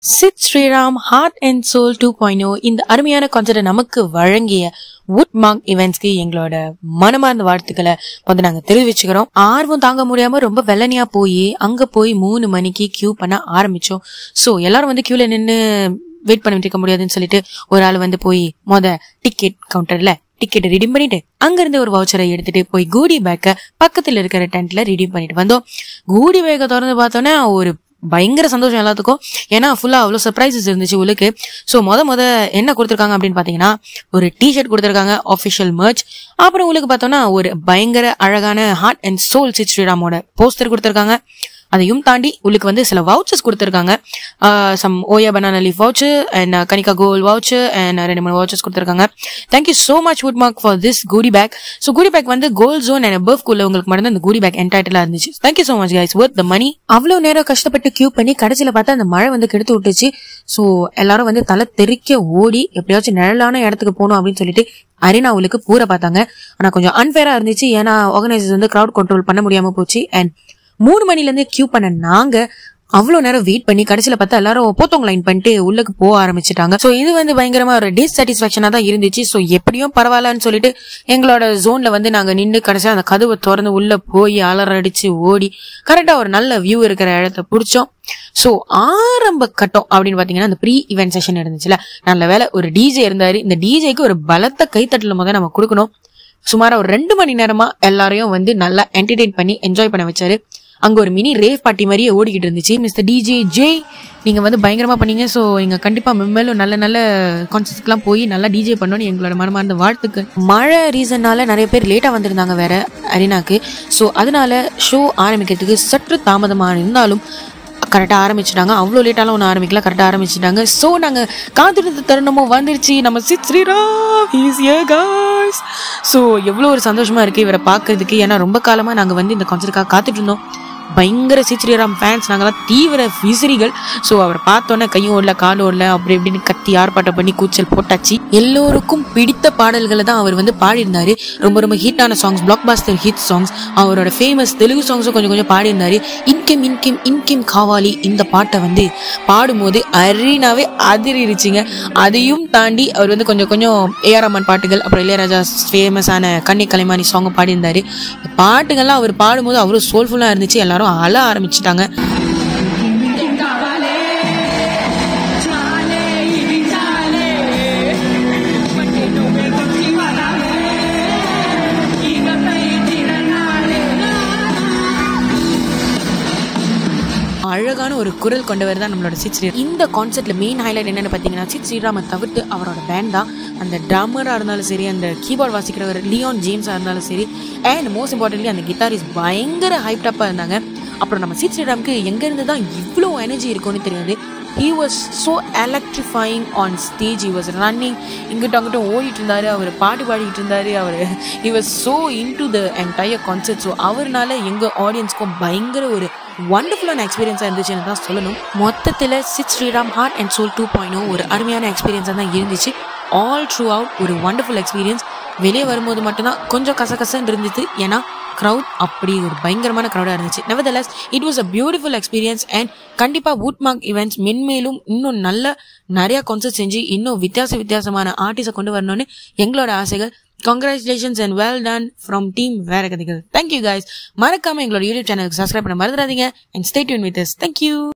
Sid Sriram heart and soul two point இந்த அருமையான கான்சர்ட்டை நமக்கு வழங்கிய வுட் மார்க் இவெண்ட்ஸ்க்கு எங்களோட மனமார்ந்த வாழ்த்துக்களை வந்து நாங்க தெரிவிச்சுக்கிறோம் ஆர்வம் தாங்க முடியாம ரொம்ப வெள்ளனியா போய் அங்க போய் மூணு மணிக்கு கியூ பண்ண ஆரம்பிச்சோம் சோ எல்லாரும் வந்து கியூல நின்னு வெயிட் பண்ணிட்டு இருக்க முடியாதுன்னு சொல்லிட்டு ஒரு ஆள் வந்து போய் மொத டிக்கெட் கவுண்டர்ல டிக்கெட் ரிடீம் பண்ணிட்டு அங்க இருந்து ஒரு வவுச்சரை எடுத்துட்டு போய் கூடி பேக்க பக்கத்துல இருக்கிற டென்ட்ல ரிடீம் பண்ணிட்டு வந்தோம் கூடி பேக்கை திறந்து பார்த்தோன்னே ஒரு பயங்கர சந்தோஷம் எல்லாத்துக்கும் ஏன்னா ஃபுல்லா அவ்வளோ சர்ப்ரைசஸ் இருந்துச்சு உள்ளுக்கு ஸோ மொத மொத என்ன கொடுத்துருக்காங்க அப்படின்னு பார்த்தீங்கன்னா ஒரு டிஷர்ட் கொடுத்துருக்காங்க ஆஃபிஷியல் மர்ச் அப்புறம் உங்களுக்கு பார்த்தோம்னா ஒரு பயங்கர அழகான ஹார்ட் அண்ட் சோல் சித் ஸ்ரீராமோட போஸ்டர் கொடுத்துருக்காங்க அதையும் தாண்டி உங்களுக்கு வந்து சில வவுச்சர்ஸ் கொடுத்துருக்காங்க சம் ஓயா banana leaf voucher and Kanika கோல் வவுச்சர் அண்ட் ரெண்டு மூணு வவுச்சர்ஸ் கொடுத்துருக்காங்க thank you so much Wood Mark for this goody bag so goody bag வந்து கோல்ட் ஜோன் அண்ட் பர்ஃப் குள்ள உங்களுக்கு மட்டும் இந்த கூடி பேக் என்டைட்டிலா இருந்துச்சு thank you so much guys worth the money அவ்வளவு நேரம் கஷ்டப்பட்டு கியூ பண்ணி கடைசியில பார்த்தா அந்த மழை வந்து கெடுத்து விட்டுச்சு ஸோ எல்லாரும் வந்து தலை தெறிக்க ஓடி எப்படியாச்சும் நிழலான இடத்துக்கு போகணும் அப்படின்னு சொல்லிட்டு அரினாவுக்கு பூர பார்த்தாங்க ஆனா கொஞ்சம் அன்ஃபேரா இருந்துச்சு ஏன்னா ஆர்கனைசர்ஸ் வந்து கிரௌட் கண்ட்ரோல் பண்ண முடியாம போச்சு அண்ட் மூணு மணில இருந்து கியூ பண்ண நாங்க அவ்வளவு நேரம் வெயிட் பண்ணி கடைசியில பார்த்தா எல்லாரும் போத்தவங்க லைன் பண்ணிட்டு உள்ளுக்கு போக ஆரம்பிச்சிட்டாங்க சோ இது வந்து பயங்கரமா ஒரு டிஸ்சாட்டிஸ்பாக்சனா தான் இருந்துச்சு சோ எப்படியும் பரவாயில்லன்னு சொல்லிட்டு எங்களோட ஜோன்ல வந்து நாங்க நின்று கடைசியா அந்த கதவை திறந்து உள்ள போய் அலற அடிச்சு ஓடி கரெக்டா ஒரு நல்ல வியூ இருக்கிற இடத்த பிடிச்சோம் சோ ஆரம்ப கட்டம் அப்படின்னு பாத்தீங்கன்னா அந்த ப்ரீ இவெண்ட் செஷன் இருந்துச்சுல நல்ல வேலை ஒரு டிஜே இருந்தாரு இந்த டிஜேக்கு ஒரு பலத்த கைத்தட்டல முதல்ல நம்ம கொடுக்கணும் சுமாரா ஒரு ரெண்டு மணி நேரமா எல்லாரையும் வந்து நல்லா என்டர்டெயின் பண்ணி என்ஜாய் பண்ண வச்சாரு அங்க ஒரு மினி ரேவ் பார்ட்டி மாதிரியே ஓடிக்கிட்டு இருந்துச்சு மிஸ்டர் டிஜே ஜே நீங்க வந்து பயங்கரமா பண்ணீங்க ஸோ நீங்க கண்டிப்பா மெம்மேலும் நல்ல நல்ல கான்சர்ட்ஸ்க்குலாம் போய் நல்லா டிஜே பண்ணணும்னு எங்களோட மனமார்ந்த வாழ்த்துக்கு மழை ரீசன்னால நிறைய பேர் லேட்டா வந்திருந்தாங்க வேற அரினாக்கு ஸோ அதனால ஷோ ஆரம்பிக்கிறதுக்கு சற்று தாமதமாக இருந்தாலும் கரெக்டாக ஆரம்பிச்சிட்டாங்க அவ்வளோ லேட்டாலாம் ஒன்றும் ஆரம்பிக்கல கரெக்டாக ஆரம்பிச்சிட்டாங்க ஸோ நாங்கள் காத்திருந்த தருணமும் வந்துருச்சு நம்ம சித் ஸ்ரீராம் ஈஸியா காய்ஸ் ஸோ எவ்வளோ ஒரு சந்தோஷமா இருக்கு இவரை பார்க்கறதுக்கு ஏன்னா ரொம்ப காலமாக நாங்கள் வந்து இந்த கான்சர்ட்காக காத்துட்டு இருந்தோம் பயங்கர சித் ஸ்ரீராம் ஃபேன்ஸ் நாங்களாம் தீவிர விசிறிகள் ஸோ அவரை பார்த்தோன்னே கையும் ஓடல காலும் ஓடல அப்படி இப்படின்னு கத்தி ஆர்ப்பாட்டம் பண்ணி கூச்சல் போட்டாச்சு எல்லோருக்கும் பிடித்த பாடல்களை தான் அவர் வந்து பாடியிருந்தாரு ரொம்ப ரொம்ப ஹிட்டான songs blockbuster hit songs அவரோட ஃபேமஸ் தெலுங்கு சாங்ஸும் கொஞ்சம் கொஞ்சம் பாடியிருந்தாரு இன்கிம் இன்கிம் இன்கிம் காவாலி இந்த பாட்டை வந்து பாடும்போது அரினாவே அதிரிருச்சுங்க அதையும் தாண்டி அவர் வந்து கொஞ்சம் கொஞ்சம் ஏஆர் ரஹ்மான் பாட்டுகள் அப்புறம் இளையராஜா ஃபேமஸான கண்ணி கலைமானி சாங்கும் பாடியிருந்தாரு இந்த பாட்டுகள்லாம் அவர் பாடும்போது அவ்வளோ சோல்ஃபுல்லாக இருந்துச்சு எல்லாரும் அழ ஆரம்பிச்சிட்டாங்க அழகான ஒரு குரல் கொண்டவர் தான் நம்மளோட சித் ஸ்ரீ இந்த கான்செர்ட்ல மெயின் ஹைலைட் என்னன்னு பார்த்தீங்கன்னா சித் ஸ்ரீராமை தவிர்த்து அவரோட பேண்ட் தான் அந்த ட்ரம்மராக இருந்தாலும் சரி அந்த கீபோர்ட் வாசிக்கிறவர் லியோன் ஜேம்ஸாக இருந்தாலும் சரி அண்ட் மோஸ்ட் இம்பார்ட்டன்ட்லி அந்த கிட்டாரிஸ் பயங்கர ஹைப்டப்பாக இருந்தாங்க அப்புறம் நம்ம சித் ஸ்ரீராமுக்கு எங்கேருந்து தான் இவ்வளோ எனர்ஜி இருக்கும்னு தெரியாது he was so electrifying on stage he was running இங்கிட்ட அங்கிட்ட ஓடிட்டு இருந்தாரு அவர் பாட்டு பாடிட்டு இருந்தாரு அவர் he was so into the entire concert so அவர்னால எங்கள் ஆடியன்ஸ்க்கும் பயங்கர ஒரு வண்டர்ஃபுல்லான எக்ஸ்பீரியன்ஸாக இருந்துச்சுன்னு தான் சொல்லணும் மொத்தத்தில் Sid Sriram heart and soul two point ஒரு அருமையான எக்ஸ்பீரியன்ஸாக தான் இருந்துச்சு ஆல் த்ரூ அவுட் ஒரு வண்டர்ஃபுல் எக்ஸ்பீரியன்ஸ் வெளியே வரும்போது மட்டும்தான் கொஞ்சம் கசகசன்னு இருந்துச்சு ஏன்னா க்ரௌட் அப்படி ஒரு பயங்கரமான க்ரௌடாக இருந்துச்சு nevertheless it was a beautiful experience and கண்டிப்பாக வுட் மார்க் ஈவெண்ட்ஸ் மென்மேலும் இன்னும் நல்ல நிறைய கான்சர்ட் செஞ்சு இன்னும் வித்தியாச வித்தியாசமான ஆர்டிஸ்டை கொண்டு வரணும்னு எங்களோட ஆசைகள் congratulations and well done from team வேற கதைகள் தேங்க்யூ கைஸ் மறக்காம எங்களோட யூடியூப் சேனலுக்கு சப்ஸ்கிரைப் பண்ண மறந்துடாதீங்க and stay tuned with thank you